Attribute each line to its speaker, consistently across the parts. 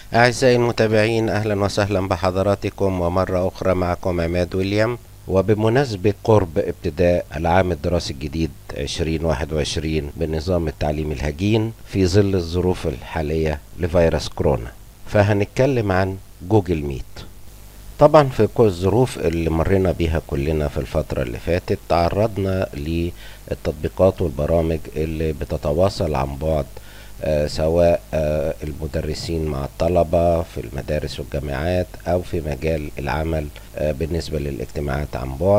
Speaker 1: أعزائي المتابعين أهلا وسهلا بحضراتكم ومرة أخرى معكم عماد ويليام وبمناسبة قرب ابتداء العام الدراسي الجديد 2021 بالنظام التعليمي الهجين في ظل الظروف الحالية لفيروس كورونا فهنتكلم عن جوجل ميت طبعا في كل الظروف اللي مرينا بيها كلنا في الفترة اللي فاتت تعرضنا للتطبيقات والبرامج اللي بتتواصل عن بعد آه سواء آه المدرسين مع الطلبة في المدارس والجامعات أو في مجال العمل آه بالنسبة للاجتماعات عن بعد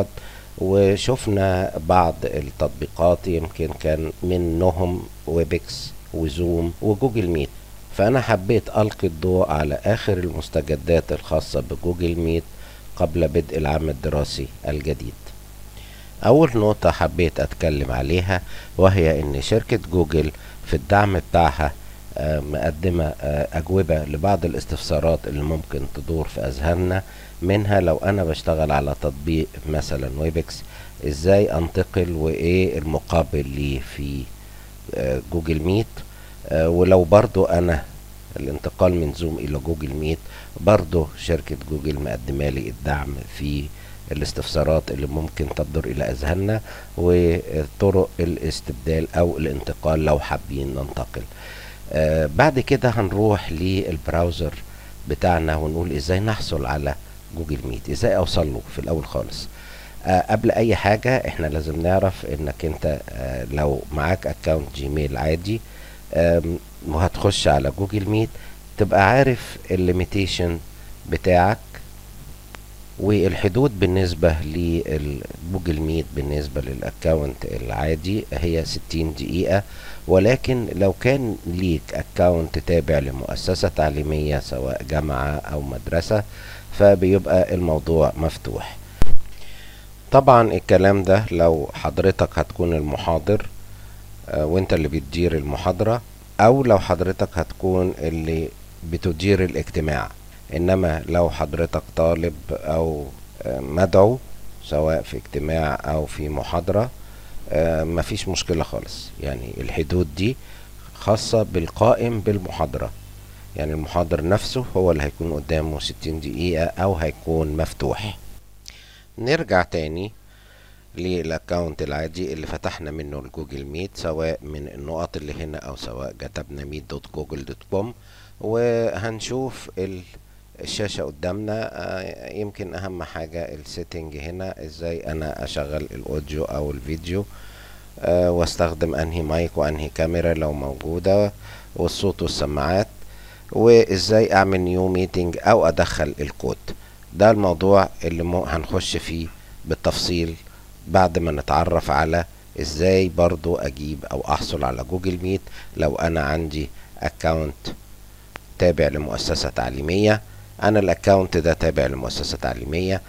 Speaker 1: وشفنا بعض التطبيقات يمكن كان منهم ويبكس وزوم وجوجل ميت فأنا حبيت ألقي الضوء على آخر المستجدات الخاصة بجوجل ميت قبل بدء العام الدراسي الجديد أول نقطة حبيت أتكلم عليها وهي إن شركة جوجل في الدعم بتاعها مقدمة أجوبة لبعض الاستفسارات اللي ممكن تدور في أذهاننا منها لو أنا بشتغل على تطبيق مثلا ويبكس إزاي أنتقل وإيه المقابل ليه في جوجل ميت ولو برضو أنا الانتقال من زوم إلى جوجل ميت برضو شركة جوجل مقدمة لي الدعم في الاستفسارات اللي ممكن تدور الى اذهاننا وطرق الاستبدال او الانتقال لو حابين ننتقل آه بعد كده هنروح للبراوزر بتاعنا ونقول ازاي نحصل على جوجل ميت ازاي اوصل له في الاول خالص آه قبل اي حاجة احنا لازم نعرف انك انت آه لو معاك اكونت جيميل عادي وهتخش على جوجل ميت تبقى عارف الليميتيشن بتاعك والحدود بالنسبة لجوجل ميت بالنسبة للأكاونت العادي هي 60 دقيقة ولكن لو كان ليك أكاونت تابع لمؤسسة تعليمية سواء جامعة أو مدرسة فبيبقى الموضوع مفتوح طبعا الكلام ده لو حضرتك هتكون المحاضر وانت اللي بتدير المحاضرة او لو حضرتك هتكون اللي بتدير الاجتماع انما لو حضرتك طالب او مدعو سواء في اجتماع او في محاضرة مفيش مشكلة خالص يعني الحدود دي خاصة بالقائم بالمحاضرة يعني المحاضر نفسه هو اللي هيكون قدامه ستين دقيقة او هيكون مفتوح نرجع تاني للاكونت العادي اللي فتحنا منه الجوجل ميت سواء من النقط اللي هنا او سواء كتبنا ميت دوت جوجل دوت كوم وهنشوف ال الشاشة قدامنا آه يمكن أهم حاجة السيتنج هنا إزاي أنا أشغل الأوديو أو الفيديو آه واستخدم أنهي مايك وأنهي كاميرا لو موجودة والصوت والسماعات وإزاي أعمل نيو ميتنج أو أدخل الكود ده الموضوع اللي مو هنخش فيه بالتفصيل بعد ما نتعرف على إزاي برضو أجيب أو أحصل على جوجل ميت لو أنا عندي أكاونت تابع لمؤسسة تعليمية انا الاكونت ده تابع لمؤسسة تعليمية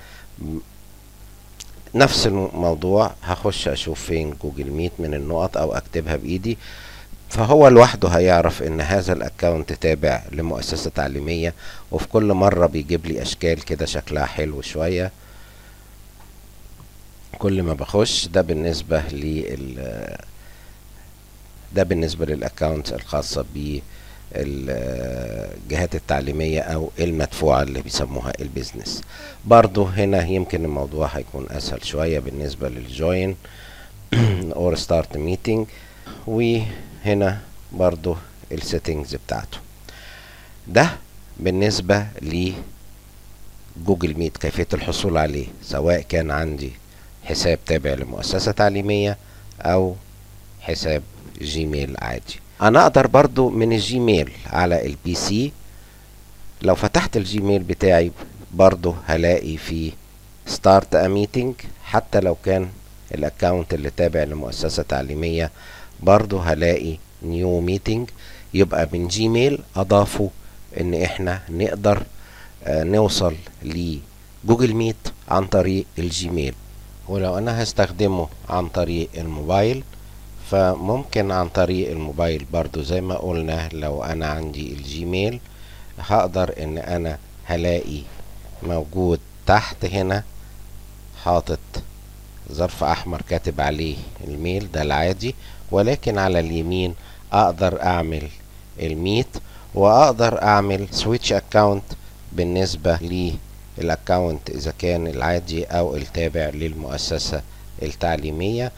Speaker 1: نفس الموضوع هخش اشوف فين جوجل ميت من النقط او اكتبها بايدي فهو لوحده هيعرف ان هذا الاكونت تابع لمؤسسة تعليمية وفي كل مرة بيجيب لي اشكال كده شكلها حلو شوية كل ما بخش ده بالنسبة لل ده بالنسبة للاكونت الخاصة بيه الجهات التعليمية او المدفوعة اللي بيسموها البيزنس برضو هنا يمكن الموضوع هيكون اسهل شوية بالنسبة للجوين اور ستارت ميتنج وهنا برضو السيتنجز بتاعته ده بالنسبة لجوجل ميت كيفية الحصول عليه سواء كان عندي حساب تابع لمؤسسة تعليمية او حساب جيميل عادي انا اقدر برضو من الجيميل على البي سي لو فتحت الجيميل بتاعي برضو هلاقي في ستارت ا ميتنج حتى لو كان الاكونت اللي تابع لمؤسسة تعليمية برضو هلاقي نيو ميتنج يبقى من جيميل اضافوا ان احنا نقدر آه نوصل لجوجل ميت عن طريق الجيميل ولو انا هستخدمه عن طريق الموبايل فممكن عن طريق الموبايل برضو زي ما قلنا لو انا عندي الجيميل هقدر ان انا هلاقي موجود تحت هنا حاطط ظرف احمر كاتب عليه الميل ده العادي ولكن على اليمين اقدر اعمل الميت واقدر اعمل سويتش اكاونت بالنسبة للاكاونت اذا كان العادي او التابع للمؤسسة التعليمية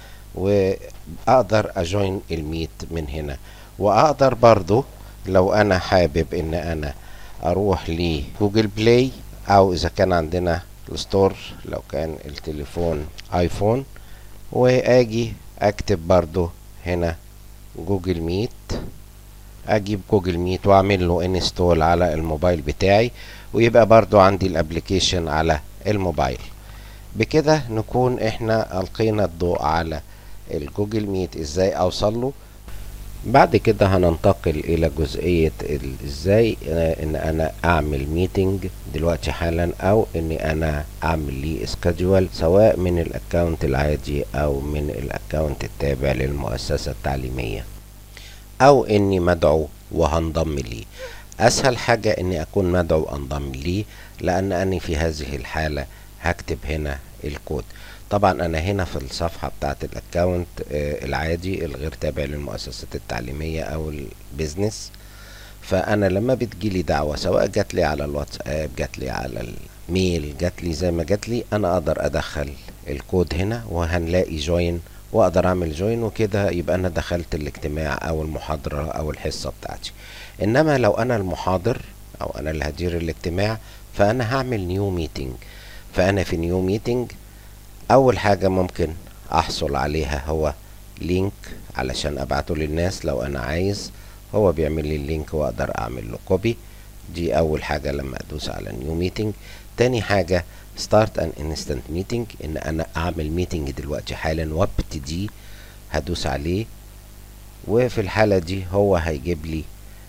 Speaker 1: واقدر اجوين الميت من هنا واقدر برضو لو انا حابب ان انا اروح لجوجل بلاي او اذا كان عندنا الستور لو كان التليفون ايفون واجي اكتب برضو هنا جوجل ميت اجيب جوجل ميت واعمل له انستول على الموبايل بتاعي ويبقى برضو عندي الابليكيشن على الموبايل بكده نكون احنا القينا الضوء على الجوجل ميت ازاي اوصل له بعد كده هننتقل الى جزئية ازاي ان انا اعمل ميتنج دلوقتي حالا او اني انا اعمل لي سكادجول سواء من الاكونت العادي او من الاكونت التابع للمؤسسة التعليمية او اني مدعو وهنضم ليه اسهل حاجة اني اكون مدعو انضم ليه لان انا في هذه الحالة هكتب هنا الكود طبعا انا هنا في الصفحة بتاعت الاكونت العادي الغير تابع للمؤسسات التعليمية او البيزنس فانا لما بتجيلي دعوة سواء جات لي على الواتساب جات لي على الميل جات لي زي ما جات لي انا اقدر ادخل الكود هنا وهنلاقي جوين واقدر اعمل جوين وكده يبقى انا دخلت الاجتماع او المحاضرة او الحصة بتاعتي انما لو انا المحاضر او انا اللي هدير الاجتماع فانا هعمل نيو ميتنج فانا في نيو ميتنج اول حاجة ممكن احصل عليها هو لينك علشان ابعته للناس لو انا عايز هو بيعمل لي اللينك واقدر اعمل له كوبي دي اول حاجة لما ادوس على نيو ميتنج تاني حاجة ستارت ان انستنت ميتنج ان انا اعمل ميتنج دلوقتي حالا وابتدي هدوس عليه وفي الحالة دي هو هيجيب لي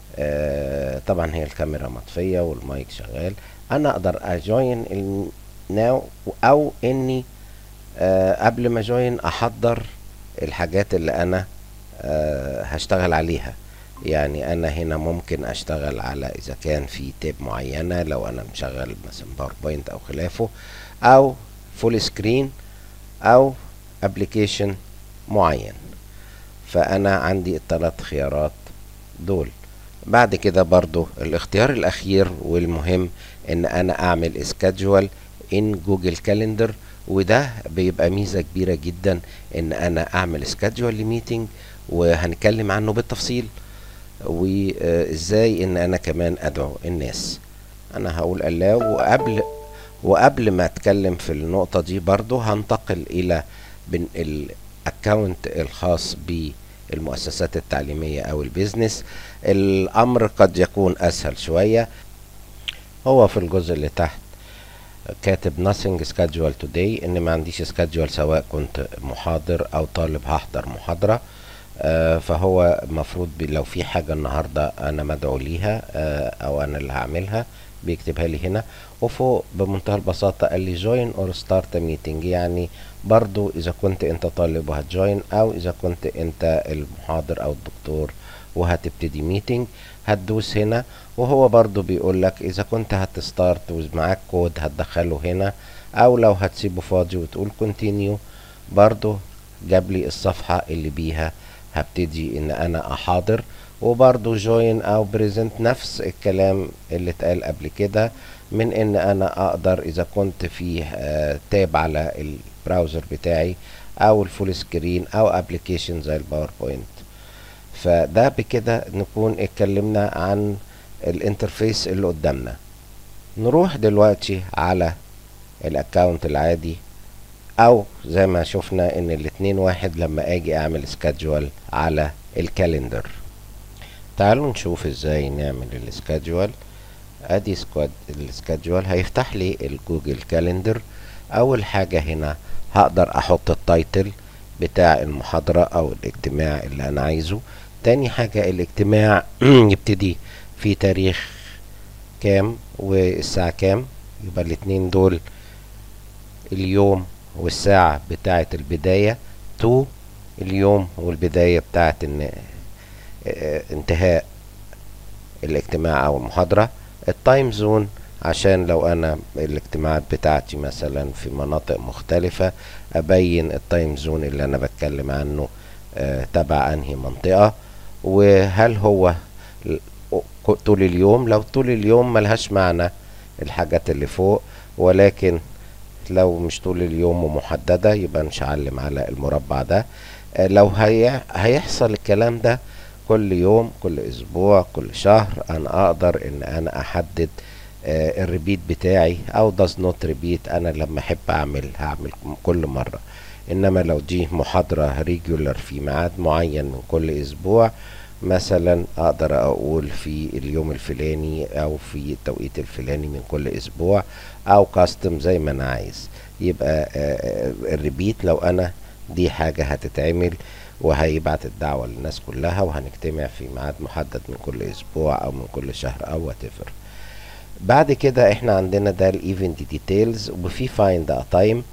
Speaker 1: آه طبعا هي الكاميرا مطفية والمايك شغال انا اقدر اجوين ناو او اني آه قبل ما جوين احضر الحاجات اللي انا آه هشتغل عليها يعني انا هنا ممكن اشتغل على اذا كان في تيب معينة لو انا مشغل مثلا باوربوينت او خلافه او فول سكرين او ابلكيشن معين فانا عندي الثلاث خيارات دول بعد كده برضو الاختيار الاخير والمهم ان انا اعمل اسكادجوال ان جوجل كالندر وده بيبقى ميزة كبيرة جدا ان انا اعمل سكادجوال لميتنج وهنتكلم عنه بالتفصيل وازاي ان انا كمان ادعو الناس انا هقول الله وقبل وقبل ما اتكلم في النقطة دي برضو هنتقل الى الاكونت الخاص بالمؤسسات التعليمية او البيزنس الامر قد يكون اسهل شوية هو في الجزء اللي تحت كاتب nothing schedule today ان ما عنديش schedule سواء كنت محاضر او طالب هحضر محاضرة آه فهو المفروض لو في حاجة النهاردة انا مدعو ليها آه او انا اللي هعملها بيكتبها لي هنا وفوق بمنتهى البساطة قال لي join or start a meeting يعني برضو اذا كنت انت طالب وهتجوين او اذا كنت انت المحاضر او الدكتور وهتبتدي ميتنج هتدوس هنا وهو برضو بيقول لك اذا كنت هتستارت ومعاك كود هتدخله هنا او لو هتسيبه فاضي وتقول كونتينيو برضو جاب لي الصفحة اللي بيها هبتدي ان انا احاضر وبرضو جوين او بريزنت نفس الكلام اللي اتقال قبل كده من ان انا اقدر اذا كنت فيه آه تاب على البراوزر بتاعي او الفول سكرين او ابلكيشن زي الباوربوينت فده بكده نكون اتكلمنا عن الانترفيس اللي قدامنا نروح دلوقتي على الاكونت العادي او زي ما شفنا ان الاتنين واحد لما اجي اعمل سكادجوال على الكالندر تعالوا نشوف ازاي نعمل السكادجوال ادي سكواد السكادجوال هيفتح لي الجوجل كالندر اول حاجة هنا هقدر احط التايتل بتاع المحاضرة او الاجتماع اللي انا عايزه تاني حاجة الاجتماع يبتدي في تاريخ كام والساعة كام يبقى الاتنين دول اليوم والساعة بتاعة البداية تو اليوم والبداية بتاعة انتهاء الاجتماع او المحاضرة التايم زون عشان لو انا الاجتماعات بتاعتي مثلا في مناطق مختلفة ابين التايم زون اللي انا بتكلم عنه آه تبع انهي منطقة وهل هو ك- طول اليوم لو طول اليوم ملهاش معنى الحاجات اللي فوق ولكن لو مش طول اليوم ومحددة يبقى مش هعلم على المربع ده آه، لو هي... هيحصل الكلام ده كل يوم كل اسبوع كل شهر انا اقدر ان انا احدد آه، الريبيت بتاعي او does not repeat انا لما احب اعمل هعمل كل مرة انما لو دي محاضرة ريجولر في ميعاد معين من كل اسبوع مثلا اقدر اقول في اليوم الفلاني او في التوقيت الفلاني من كل اسبوع او كاستم زي ما انا عايز يبقى آه، الريبيت لو انا دي حاجة هتتعمل وهيبعت الدعوة للناس كلها وهنجتمع في ميعاد محدد من كل اسبوع او من كل شهر او whatever بعد كده احنا عندنا ده الايفنت ديتيلز وفي فايند ا تايم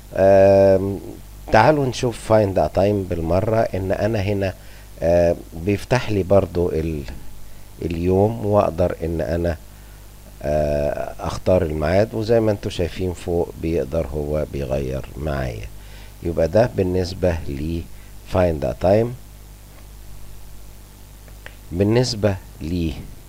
Speaker 1: تعالوا نشوف فايند ا تايم بالمرة ان انا هنا آه، بيفتح لي برضو ال اليوم واقدر ان انا آه، اختار الميعاد وزي ما انتم شايفين فوق بيقدر هو بيغير معايا يبقى ده بالنسبة ل find a time بالنسبة ل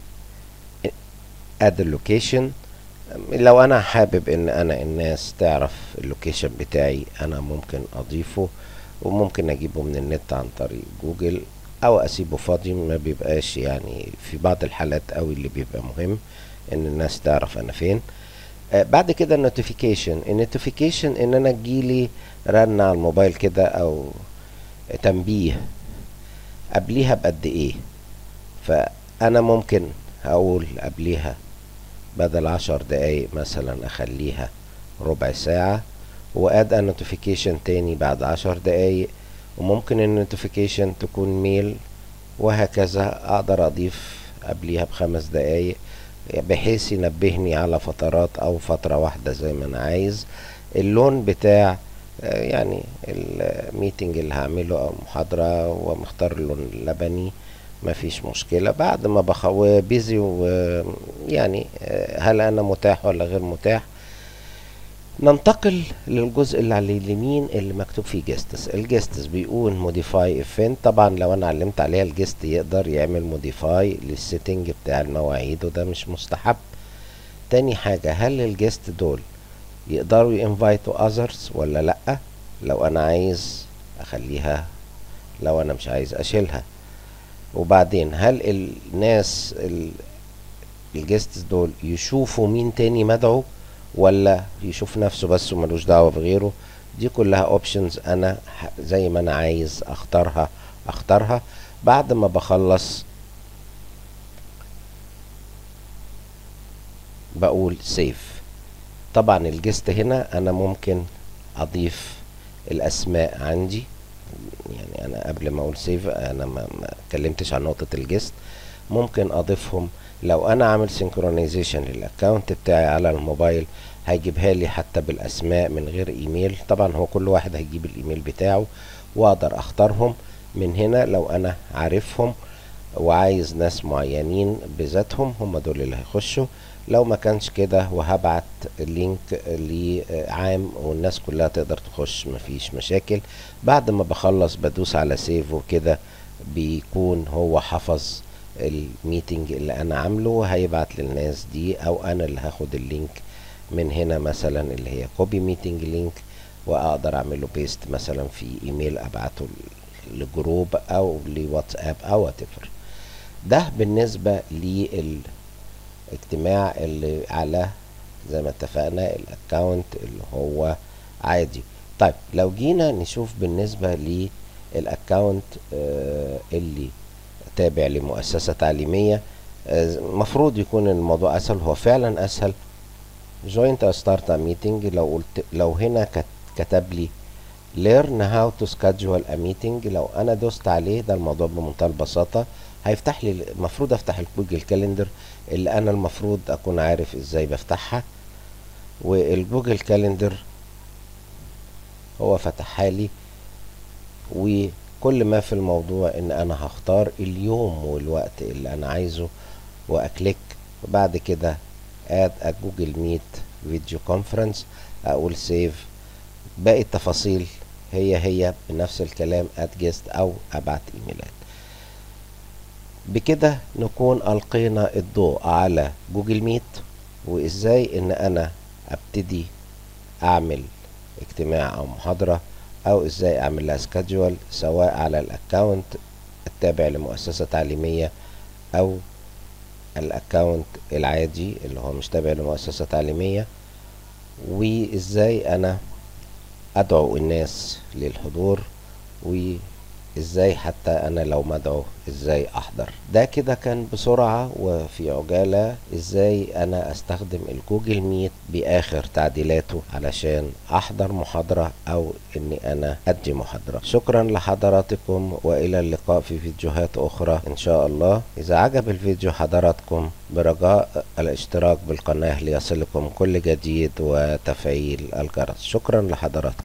Speaker 1: add location لو انا حابب ان انا الناس تعرف اللوكيشن بتاعي انا ممكن اضيفه وممكن اجيبه من النت عن طريق جوجل او اسيبه فاضي ما بيبقاش يعني في بعض الحالات قوي اللي بيبقى مهم ان الناس تعرف انا فين آه بعد كده النوتيفيكيشن النوتيفيكيشن ان انا تجيلي رن على الموبايل كده او تنبيه قبليها بقد ايه فانا ممكن اقول قبليها بدل عشر دقايق مثلا اخليها ربع ساعة واد نوتيفيكيشن تاني بعد عشر دقايق وممكن النوتيفيكيشن تكون ميل وهكذا اقدر اضيف قبليها بخمس دقايق بحيث ينبهني على فترات او فترة واحدة زي ما انا عايز اللون بتاع آه، يعني الميتنج اللي هعمله او محاضرة ومختار اللون اللبني مفيش مشكلة بعد ما بخ بيزي ويعني آه، هل انا متاح ولا غير متاح ننتقل للجزء اللي على اليمين اللي مكتوب فيه جيستس الجيستس بيقول موديفاي ايفنت طبعا لو انا علمت عليها الجيست يقدر يعمل موديفاي للسيتنج بتاع المواعيد وده مش مستحب تاني حاجة هل الجيست دول يقدروا ينفايتوا اذرز ولا لا لو انا عايز اخليها لو انا مش عايز اشيلها وبعدين هل الناس الجيستس دول يشوفوا مين تاني مدعو ولا يشوف نفسه بس وملوش دعوة بغيره دي كلها اوبشنز انا ح- زي ما انا عايز اختارها اختارها بعد ما بخلص بقول سيف طبعا الجست هنا انا ممكن اضيف الاسماء عندي يعني انا قبل ما اقول سيف انا ما ما اتكلمتش عن نقطة الجست ممكن اضيفهم لو انا عامل سينكرونايزيشن للاكونت بتاعي على الموبايل هيجيبها لي حتى بالاسماء من غير ايميل طبعا هو كل واحد هيجيب الايميل بتاعه واقدر اختارهم من هنا لو انا عارفهم وعايز ناس معينين بذاتهم هم دول اللي هيخشوا لو ما كانش كده وهبعت لينك لعام والناس كلها تقدر تخش مفيش مشاكل بعد ما بخلص بدوس على سيف وكده بيكون هو حفظ الميتنج اللي انا عامله وهيبعت للناس دي او انا اللي هاخد اللينك من هنا مثلا اللي هي كوبي ميتنج لينك واقدر اعمله بيست مثلا في ايميل ابعته لجروب او لواتساب او whatever ده بالنسبة للاجتماع اللي على زي ما اتفقنا الاكونت اللي هو عادي طيب لو جينا نشوف بالنسبة للاكونت آه اللي تابع لمؤسسة تعليمية المفروض يكون الموضوع اسهل هو فعلا اسهل joint a start a meeting لو قلت لو هنا كت- كتب لي learn how to schedule a meeting لو انا دوست عليه ده الموضوع بمنتهى البساطة هيفتح لي المفروض افتح الجوجل كالندر اللي انا المفروض اكون عارف ازاي بفتحها والجوجل كالندر هو فتحها لي وكل ما في الموضوع ان انا هختار اليوم والوقت اللي انا عايزه واكليك وبعد كده اد جوجل ميت فيديو كونفرنس اقول سيف باقي التفاصيل هي هي بنفس الكلام اد جيست او ابعت ايميلات بكده نكون ألقينا الضوء على جوجل ميت وإزاي إن أنا أبتدي أعمل اجتماع أو محاضرة أو إزاي أعمل لها سكادجول سواء على الأكاونت التابع لمؤسسة تعليمية أو الأكاونت العادي اللي هو مش تابع لمؤسسة تعليمية وإزاي أنا أدعو الناس للحضور وإزاي حتى أنا لو مدعو إزاي أحضر ده كده كان بسرعة وفي عجالة إزاي أنا أستخدم الجوجل ميت بآخر تعديلاته علشان أحضر محاضرة أو إني أنا أدي محاضرة شكرا لحضراتكم وإلى اللقاء في فيديوهات أخرى إن شاء الله إذا عجب الفيديو حضراتكم برجاء الاشتراك بالقناة ليصلكم كل جديد وتفعيل الجرس شكرا لحضراتكم